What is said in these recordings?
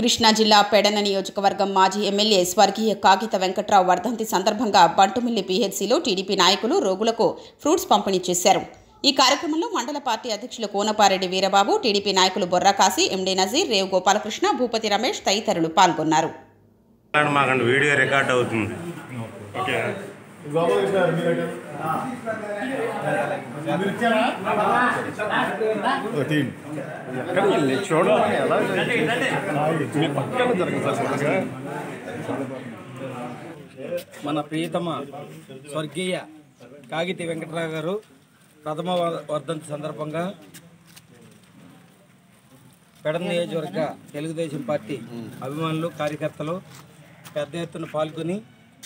కృష్ణా జిల్లా పెడన నియోజకవర్గం మాజీ ఎమ్మెల్యే స్వర్గీయ కాగిత వెంకట్రావు వర్ధంతి సందర్భంగా బంటుమిల్లి పీహెచ్సీలో టీడీపీ నాయకులు రోగులకు ఫ్రూట్స్ పంపిణీ చేశారు ఈ కార్యక్రమంలో మండల పార్టీ అధ్యక్షులు కోనపారెడ్డి వీరబాబు టీడీపీ నాయకులు బొర్రాకాశి ఎండీ నజీర్ రేవు గోపాలకృష్ణ భూపతి రమేష్ తదితరులు పాల్గొన్నారు మాకండి మాకండి వీడియో రికార్డ్ అవుతుంది ఓకే గోపాలకృష్ణ గారు మీరు ఎక్కడ? మీరు ఇచ్చారా? ఓ, తీయండి. చూడండి ఎలా మీ పక్కన జరగదు సార్ కొద్దిగా. మన ప్రియతమ స్వర్గీయ కాగితి వెంకటరావు గారు ప్రథమ వ- వర్ధంతి సందర్భంగా పెడ నియోజకవర్గ తెలుగుదేశం పార్టీ అభిమానులు కార్యకర్తలు పెద్ద ఎత్తున పాల్గొని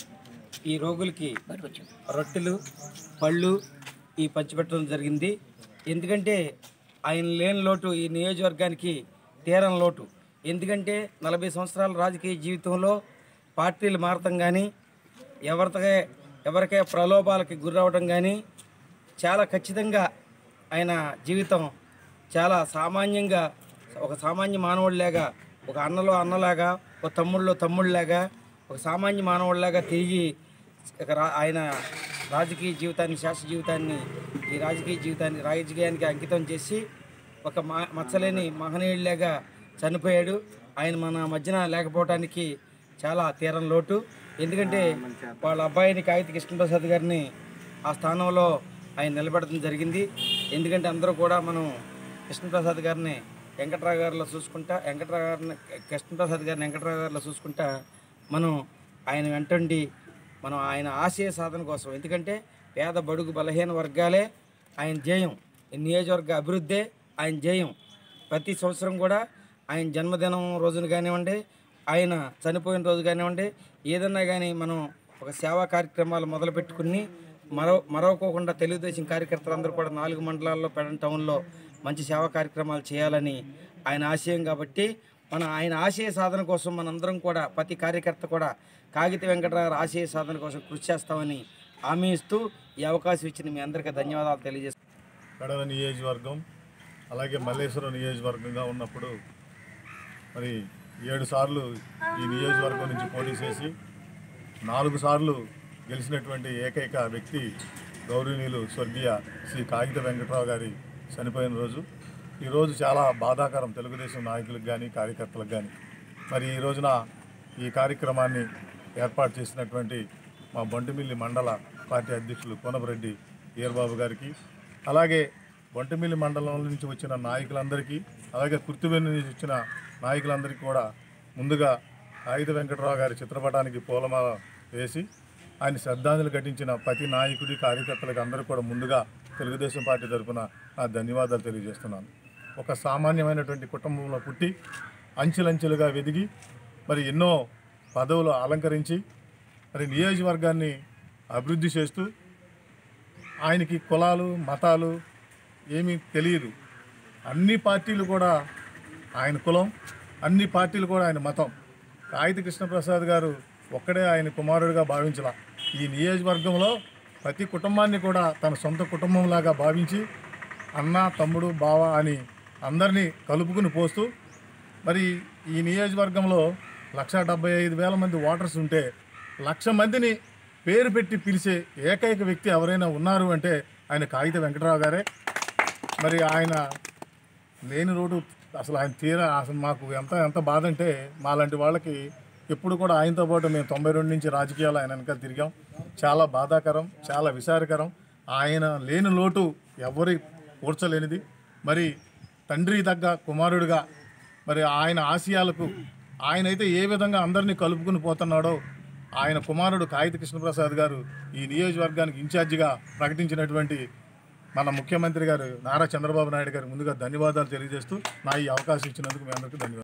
ఈ రోగులకి రొట్టెలు పళ్ళు ఈ పంచిపెట్టడం జరిగింది ఎందుకంటే ఆయన లేని లోటు ఈ నియోజకవర్గానికి తీరం లోటు ఎందుకంటే నలభై సంవత్సరాల రాజకీయ జీవితంలో పార్టీలు మారటం కానీ ఎవరికే ఎవరికే ప్రలోభాలకి గురవడం కానీ చాలా ఖచ్చితంగా ఆయన జీవితం చాలా సామాన్యంగా ఒక సామాన్య మానవుడిలాగా ఒక అన్నలో అన్నలాగా ఒక తమ్ముళ్ళలో తమ్ముళ్ళలాగా ఒక సామాన్య మానవుడిలాగా తిరిగి ఇక రా- ఆయన రాజకీయ జీవితాన్ని శాస్త్ర జీవితాన్ని ఈ రాజకీయ జీవితాన్ని రాజకీయానికి అంకితం చేసి ఒక మా మచ్చలేని మహనీయుడిలాగా చనిపోయాడు ఆయన మన మధ్యన లేకపోవటానికి చాలా తీరం లోటు ఎందుకంటే వాళ్ళ అబ్బాయిని కాగిత కృష్ణప్రసాద్ గారిని ఆ స్థానంలో ఆయన నిలబెట్టడం జరిగింది ఎందుకంటే అందరూ కూడా మనం కృష్ణప్రసాద్ గారిని వెంకట్రావు గారిలో చూసుకుంటా వెంకట్రావు గారిని కృష్ణప్రసాద్ గారిని వెంకట్రావు గారిలో చూసుకుంటా మనం ఆయన వెంటండి మనం ఆయన ఆశయ సాధన కోసం ఎందుకంటే పేద బడుగు బలహీన వర్గాలే ఆయన ధ్యేయం ఈ నియోజకవర్గ అభివృద్ధే ఆయన ధ్యేయం ప్రతి సంవత్సరం కూడా ఆయన జన్మదినం రోజున కానివ్వండి ఆయన చనిపోయిన రోజు కానివ్వండి ఏదన్నా కానీ మనం ఒక సేవా కార్యక్రమాలు మొదలు పెట్టుకుని మరో మరవకోకుండా తెలుగుదేశం కార్యకర్తలందరూ కూడా నాలుగు మండలాల్లో పెడన్ టౌన్లో మంచి సేవా కార్యక్రమాలు చేయాలని ఆయన ఆశయం కాబట్టి మన ఆయన ఆశయ సాధన కోసం మనందరం కూడా ప్రతి కార్యకర్త కూడా కాగిత వెంకటరావు ఆశయ సాధన కోసం కృషి చేస్తామని హామీ ఇస్తూ ఈ అవకాశం ఇచ్చిన మీ అందరికీ ధన్యవాదాలు తెలియజేస్తాను కడవ నియోజకవర్గం అలాగే మల్లేశ్వరం నియోజకవర్గంగా ఉన్నప్పుడు మరి ఏడు సార్లు ఈ నియోజకవర్గం నుంచి పోటీ చేసి నాలుగు సార్లు గెలిచినటువంటి ఏకైక వ్యక్తి గౌరవనీయులు స్వర్గీయ శ్రీ కాగిత వెంకట్రావు గారి చనిపోయిన రోజు ఈరోజు చాలా బాధాకరం తెలుగుదేశం నాయకులకు కానీ కార్యకర్తలకు కానీ మరి ఈ రోజున ఈ కార్యక్రమాన్ని ఏర్పాటు చేసినటువంటి మా బంటుమిల్లి మండల పార్టీ అధ్యక్షులు కోనపరెడ్డి వీరబాబు గారికి అలాగే బంటుమిల్లి మండలం నుంచి వచ్చిన నాయకులందరికీ అలాగే కుర్తివెన్ను నుంచి వచ్చిన నాయకులందరికీ కూడా ముందుగా ఆయుధ వెంకటరావు గారి చిత్రపటానికి పూలమాల వేసి ఆయన శ్రద్ధాంజలి ఘటించిన ప్రతి నాయకుడి కార్యకర్తలకు అందరూ కూడా ముందుగా తెలుగుదేశం పార్టీ తరఫున నా ధన్యవాదాలు తెలియజేస్తున్నాను ఒక సామాన్యమైనటువంటి కుటుంబంలో పుట్టి అంచెలంచెలుగా వెదిగి మరి ఎన్నో పదవులు అలంకరించి మరి నియోజకవర్గాన్ని అభివృద్ధి చేస్తూ ఆయనకి కులాలు మతాలు ఏమీ తెలియదు అన్ని పార్టీలు కూడా ఆయన కులం అన్ని పార్టీలు కూడా ఆయన మతం కాగిత కృష్ణప్రసాద్ గారు ఒక్కడే ఆయన కుమారుడిగా భావించాల ఈ నియోజకవర్గంలో ప్రతి కుటుంబాన్ని కూడా తన సొంత కుటుంబంలాగా భావించి అన్న తమ్ముడు బావ అని అందరినీ కలుపుకుని పోస్తూ మరి ఈ నియోజకవర్గంలో లక్ష డెబ్బై ఐదు వేల మంది ఓటర్స్ ఉంటే లక్ష మందిని పేరు పెట్టి పిలిచే ఏకైక వ్యక్తి ఎవరైనా ఉన్నారు అంటే ఆయన కాగిత వెంకటరావు గారే మరి ఆయన లేని రోడ్డు అసలు ఆయన తీరా అసలు మాకు ఎంత ఎంత బాధ అంటే మాలాంటి వాళ్ళకి ఎప్పుడు కూడా ఆయనతో పాటు మేము తొంభై రెండు నుంచి రాజకీయాలు ఆయన వెనకాల తిరిగాం చాలా బాధాకరం చాలా విచారకరం ఆయన లేని లోటు ఎవరి కూర్చలేనిది మరి తండ్రి తగ్గ కుమారుడిగా మరి ఆయన ఆశయాలకు ఆయన అయితే ఏ విధంగా అందరినీ కలుపుకుని పోతున్నాడో ఆయన కుమారుడు కాగిత కృష్ణప్రసాద్ గారు ఈ నియోజకవర్గానికి ఇన్ఛార్జిగా ప్రకటించినటువంటి మన ముఖ్యమంత్రి గారు నారా చంద్రబాబు నాయుడు గారు ముందుగా ధన్యవాదాలు తెలియజేస్తూ నా ఈ అవకాశం ఇచ్చినందుకు మీ అందరికీ ధన్యవాదాలు